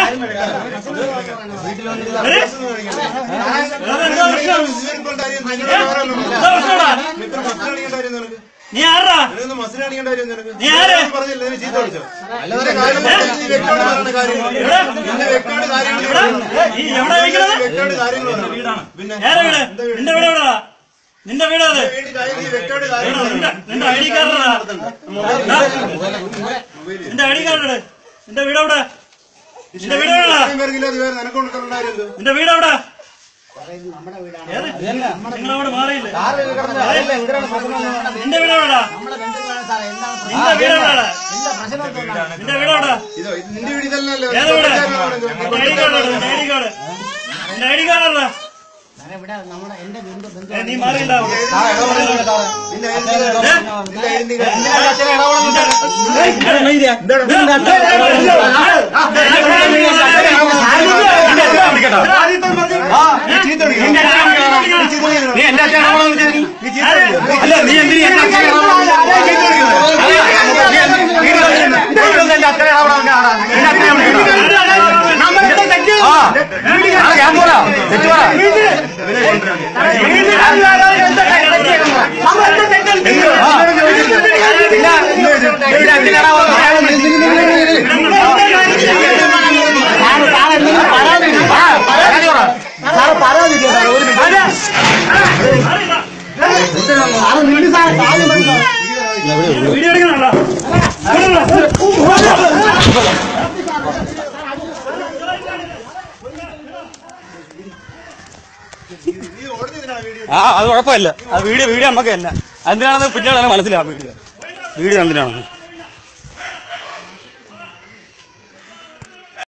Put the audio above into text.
നീ ആരാ നീ ആര് നീ എവിടെ ഇരിക്കുന്നത് ഏറെ വീട് നിന്റെ വീട് എവിടാ നിന്റെ വീട് അത് നിന്റെ നിന്റെ ഐ ഡി കാർഡ് നിന്റെ ഐ ഡി കാർഡ് നിന്റെ വീട് എവിടെ നിന്റെ വീട് എവിടാ നിന്റെ വീട് എവിടെ ഏത്? നിങ്ങളവിടെ മാറിയില്ലേ നിന്റെ വീട് എവിടാ നിന്റെ വീട് എവിടാ നിന്റെ വീട് എവിടാ നിന്റെ വീടിതല്ലല്ലോ ഏത് വീട് നിന്റെ ഐ ഡി കാർഡ് നിന്റെ ഐ ഡി കാർഡ് നിന്റെ ഐ ഡി കാർഡ് എവിടാ ഇവിടെ നമ്മുടെ എന്റെ ബന്ധു ബന്ധു ഏ, നീ മാറിയില്ല നിന്റെ ഐഡന്റി നീ എന്റെ അച്ഛനെ അല്ല നീ എന്തിനു എന്റെ അച്ഛനെ ഞാൻ പോരാ തെറ്റു പറ വീഡിയോ എടുക്കണല്ലോ ആ അത് കുഴപ്പമില്ല ആ വീഡിയോ വീഡിയോ നമുക്ക് തന്നെ എന്തിനാണെന്ന് പിന്നീടാണ് മനസ്സിലാവും വീഡിയോ വീഡിയോ എന്തിനാണെന്ന്